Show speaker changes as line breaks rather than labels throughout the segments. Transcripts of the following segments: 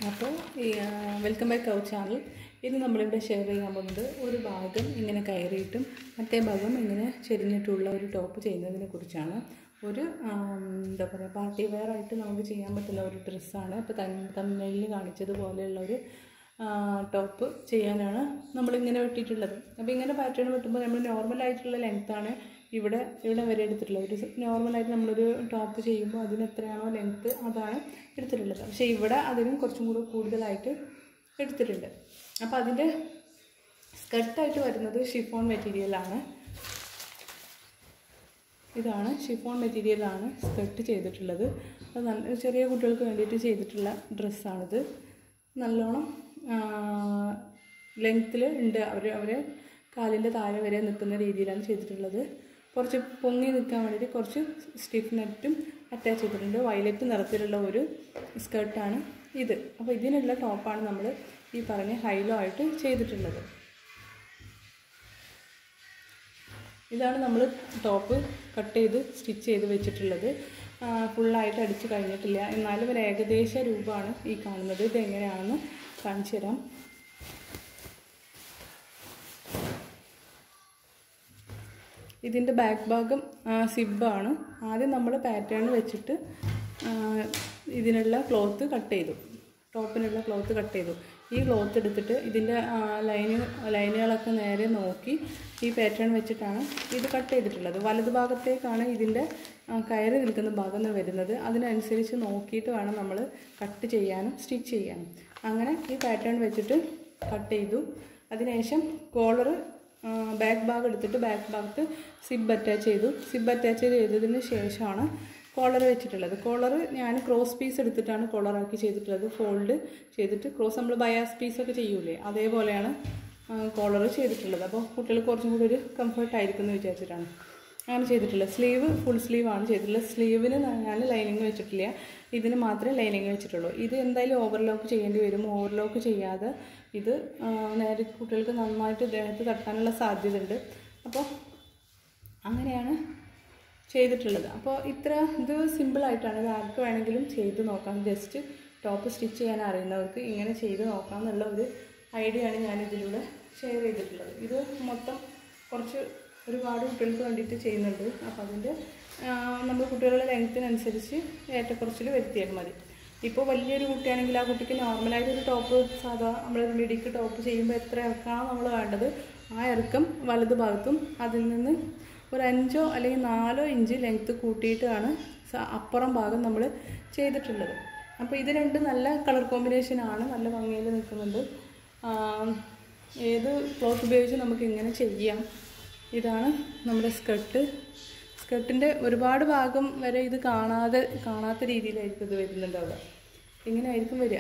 അപ്പോൾ ഈ welcome back our channel ഇന്ന് നമ്മളിവിടെ ഷെയർ ചെയ്യാൻ പോകുന്നത് ഒരു ഭാഗം ഇങ്ങനെ കയറിയിട്ടും മറ്റേ ഭാഗം ഇങ്ങനെ ചെരിഞ്ഞിട്ടുള്ള ഒരു ടോപ്പ് ചെയ്യുന്നതിനെ കുറിച്ചാണ് ഒരു ആം, എന്താ പറയുക പാർട്ടി വെയർ ആയിട്ട് നമുക്ക് ചെയ്യാൻ പറ്റുന്ന ഒരു ഡ്രസ്സാണ് ഇപ്പോൾ തമിഴിൽ കാണിച്ചതുപോലെയുള്ള ഒരു ടോപ്പ് ചെയ്യാനാണ് നമ്മളിങ്ങനെ വെട്ടിയിട്ടുള്ളത് അപ്പോൾ ഇങ്ങനെ പാറ്റേൺ വെട്ടുമ്പോൾ നമ്മൾ നോർമലായിട്ടുള്ള ലെങ്ത്താണ് ഇവിടെ ഇവിടെ വരെ എടുത്തിട്ടുള്ളത് ഒരു നോർമലായിട്ട് നമ്മളൊരു ടോപ്പ് ചെയ്യുമ്പോൾ അതിന് എത്രയാണോ ലെങ്ത്ത് അതാണ് എടുത്തിട്ടുള്ളത് പക്ഷേ ഇവിടെ അതിനും കുറച്ചും കൂടി കൂടുതലായിട്ട് എടുത്തിട്ടുണ്ട് അപ്പോൾ അതിൻ്റെ സ്കർട്ടായിട്ട് വരുന്നത് ഷിഫോൺ മെറ്റീരിയലാണ് ഇതാണ് ഷിഫോൺ മെറ്റീരിയലാണ് സ്കർട്ട് ചെയ്തിട്ടുള്ളത് അത് നല്ല ചെറിയ കുട്ടികൾക്ക് വേണ്ടിയിട്ട് ചെയ്തിട്ടുള്ള ഡ്രസ്സാണിത് നല്ലോണം ലെങ്ത്തിൽ ഉണ്ട് അവർ അവർ കാലിൻ്റെ താഴെ വരെ നിൽക്കുന്ന രീതിയിലാണ് ചെയ്തിട്ടുള്ളത് കുറച്ച് പൊങ്ങി നിൽക്കാൻ വേണ്ടിയിട്ട് കുറച്ച് സ്റ്റിഫ് നെറ്റും അറ്റാച്ച് ചെയ്തിട്ടുണ്ട് വയലറ്റ് നിറത്തിലുള്ള ഒരു സ്കർട്ടാണ് ഇത് അപ്പോൾ ഇതിനുള്ള ടോപ്പാണ് നമ്മൾ ഈ പറഞ്ഞ ഹൈലോ ആയിട്ട് ചെയ്തിട്ടുള്ളത് ഇതാണ് നമ്മൾ ടോപ്പ് കട്ട് ചെയ്ത് സ്റ്റിച്ച് ചെയ്ത് വെച്ചിട്ടുള്ളത് ഫുള്ളായിട്ട് അടിച്ച് കഴിഞ്ഞിട്ടില്ല എന്നാലും ഒരു ഏകദേശ രൂപമാണ് ഈ കാണുന്നത് ഇത് എങ്ങനെയാണെന്ന് കാണിച്ചു തരാം ഇതിൻ്റെ ബാക്ക് ഭാഗം സിബാണ് ആദ്യം നമ്മൾ പാറ്റേൺ വെച്ചിട്ട് ആ, ഇതിനുള്ള ക്ലോത്ത് കട്ട് ചെയ്തു ടോപ്പിനുള്ള ക്ലോത്ത് കട്ട് ചെയ്തു ഈ ക്ലോത്ത് എടുത്തിട്ട് ഇതിൻ്റെ ലൈന് ലൈനുകളൊക്കെ നേരെ നോക്കി ഈ പാറ്റേൺ വെച്ചിട്ടാണ് ഇത് കട്ട് ചെയ്തിട്ടുള്ളത് വലത് ഭാഗത്തേക്കാണ് ഇതിൻ്റെ ആ, കയറി നിൽക്കുന്ന ഭാഗം വരുന്നത് അതിനനുസരിച്ച് നോക്കിയിട്ട് വേണം നമ്മൾ കട്ട് ചെയ്യാനും സ്റ്റിച്ച് ചെയ്യാനും അങ്ങനെ ഈ പാറ്റേൺ വെച്ചിട്ട് കട്ട് ചെയ്തു അതിനുശേഷം കോളർ ബാക്ക് ഭാഗം എടുത്തിട്ട് ബാക്ക് ഭാഗത്ത് സിബ് അറ്റാച്ച് ചെയ്തു സിബ് അറ്റാച്ച് ചെയ്തതിന് ശേഷമാണ് കോളർ വെച്ചിട്ടുള്ളത് കോളർ ഞാൻ ക്രോസ് പീസ് എടുത്തിട്ടാണ് കോളറാക്കി ചെയ്തിട്ടുള്ളത് ഫോൾഡ് ചെയ്തിട്ട് ക്രോസ് നമ്മൾ ബയാസ് പീസൊക്കെ ചെയ്യൂലേ അതേപോലെയാണ് കോളർ ചെയ്തിട്ടുള്ളത് അപ്പോൾ കുട്ടികൾക്ക് കുറച്ചും കൂടി ഒരു കംഫർട്ട് ആയിരിക്കും എന്ന് വിചാരിച്ചിട്ടാണ് അങ്ങനെ ചെയ്തിട്ടുള്ളത് സ്ലീവ് ഫുൾ സ്ലീവ് ആണ് ചെയ്തിട്ടുള്ളത് സ്ലീവിന് ഞാൻ ലൈനിങ് വെച്ചിട്ടില്ല ഇതിന് മാത്രമേ ലൈനിങ് വെച്ചിട്ടുള്ളൂ ഇത് എന്തായാലും ഓവർലോക്ക് ചെയ്യേണ്ടി വരും ഓവർലോക്ക് ചെയ്യാതെ ഇത് ആ, നേരെ കുട്ടികൾക്ക് നന്നായിട്ട് ദേഹത്ത് തട്ടാനുള്ള സാധ്യത ഉണ്ട് അപ്പോൾ അങ്ങനെയാണ് ചെയ്തിട്ടുള്ളത് അപ്പോൾ ഇത്ര ഇത് സിമ്പിളായിട്ടാണ് ഇത് ആർക്ക് വേണമെങ്കിലും ചെയ്ത് നോക്കാം ജസ്റ്റ് ടോപ്പ് സ്റ്റിച്ച് ചെയ്യാൻ അറിയുന്നവർക്ക് ഇങ്ങനെ ചെയ്ത് നോക്കാം എന്നുള്ള ഒരു ഐഡിയ ആണ് ഞാൻ ഇതിലൂടെ ഷെയർ ചെയ്തിട്ടുള്ളത് ഇത് മൊത്തം കുറച്ച് ഒരുപാട് കുട്ടികൾക്ക് വേണ്ടിയിട്ട് ചെയ്യുന്നുണ്ട് അപ്പോൾ അതിൻ്റെ നമ്മൾ കുട്ടികളുടെ ലെങ്ത്തിനനുസരിച്ച് ഏറ്റക്കുറച്ചിൽ വരുത്തിയാൽ മതി ഇപ്പോൾ വലിയൊരു കുട്ടിയാണെങ്കിൽ ആ കുട്ടിക്ക് നോർമലായിട്ട് ഒരു ടോപ്പ് സാധാ നമ്മളൊരു മിടിക്ക് ടോപ്പ് ചെയ്യുമ്പോൾ എത്ര ഇറക്കമാണോ നമ്മൾ വേണ്ടത് ആ ഇറക്കം വലത് ഭാഗത്തും അതിൽ നിന്ന് ഒരു അഞ്ചോ അല്ലെങ്കിൽ നാലോ ഇഞ്ച് ലെങ്ത്ത് കൂട്ടിയിട്ടാണ് സ- അപ്പുറം ഭാഗം നമ്മൾ ചെയ്തിട്ടുള്ളത് അപ്പോൾ ഇത് രണ്ടും നല്ല കളർ കോമ്പിനേഷനാണ് നല്ല ഭംഗിയിൽ നിൽക്കുന്നുണ്ട് ആ, ഏത് ക്ലോത്ത് ഉപയോഗിച്ച് നമുക്ക് ഇങ്ങനെ ചെയ്യാം ഇതാണ് നമ്മുടെ സ്കർട്ട് സ്കർട്ടിൻ്റെ ഒരുപാട് ഭാഗം വരെ ഇത് കാണാതെ കാണാത്ത രീതിയിലായിരിക്കും ഇത് വരുന്നുണ്ടാവുക ഇങ്ങനെയായിരിക്കും വരിക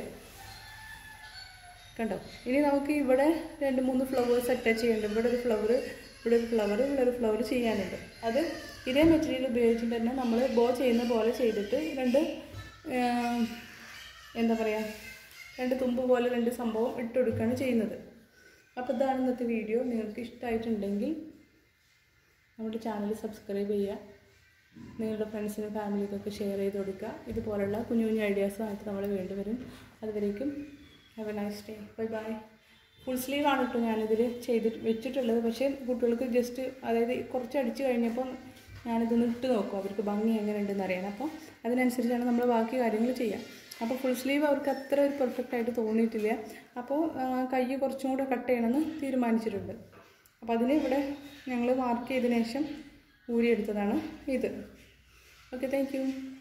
കണ്ടോ ഇനി നമുക്ക് ഇവിടെ രണ്ട് മൂന്ന് ഫ്ലവേഴ്സ് അറ്റാച്ച് ചെയ്യാനുണ്ട് ഇവിടെ ഒരു ഫ്ലവർ ഇവിടെ ഒരു ഫ്ലവർ ഇവിടെ ഒരു ഫ്ലവർ ചെയ്യാനുണ്ട് അത് ഇതേ മെറ്റീരിയൽ ഉപയോഗിച്ചിട്ട് തന്നെ നമ്മൾ ബോ ചെയ്യുന്ന പോലെ ചെയ്തിട്ട് രണ്ട് ആം, എന്താ പറയുക രണ്ട് തുമ്പ് പോലെ രണ്ട് സംഭവം ഇട്ടുകൊടുക്കുകയാണ് ചെയ്യുന്നത് അപ്പോൾ ഇതാണ് ഇന്നത്തെ വീഡിയോ നിങ്ങൾക്ക് ഇഷ്ടമായിട്ടുണ്ടെങ്കിൽ നമ്മുടെ ചാനൽ സബ്സ്ക്രൈബ് ചെയ്യുക നിങ്ങളുടെ ഫ്രണ്ട്സിനും ഫാമിലിക്കൊക്കെ ഷെയർ ചെയ്ത് കൊടുക്കുക ഇതുപോലുള്ള കുഞ്ഞു കുഞ്ഞു ഐഡിയാസുമായിട്ട് നമ്മൾ വീണ്ടും വരും അതുവരേക്കും have a nice day bye bye full sleeve ആണ് കേട്ടോ ഞാനിതിൽ ചെയ്തിട്ട് വെച്ചിട്ടുള്ളത് പക്ഷേ കുട്ടികൾക്ക് ജസ്റ്റ് അതായത് കുറച്ച് അടിച്ച് കഴിഞ്ഞപ്പോൾ ഞാനിതൊന്ന് ഇട്ട് നോക്കും അവർക്ക് ഭംഗി എങ്ങനെ ഉണ്ടെന്ന് അറിയാൻ അപ്പോൾ അതിനനുസരിച്ചാണ് നമ്മൾ ബാക്കി കാര്യങ്ങൾ ചെയ്യുക അപ്പോൾ ഫുൾ സ്ലീവ് അവർക്ക് അത്ര ഒരു പെർഫെക്റ്റ് ആയിട്ട് തോന്നിയിട്ടില്ല അപ്പോൾ ആ, കൈ കുറച്ചും കൂടെ കട്ട് ചെയ്യണമെന്ന് തീരുമാനിച്ചിട്ടുണ്ട് അപ്പോൾ അതിന് ഇവിടെ ഞങ്ങൾ മാർക്ക് ചെയ്തതിന് ശേഷം ഊരിയെടുത്തതാണ് ഇത് ഓക്കെ താങ്ക് യു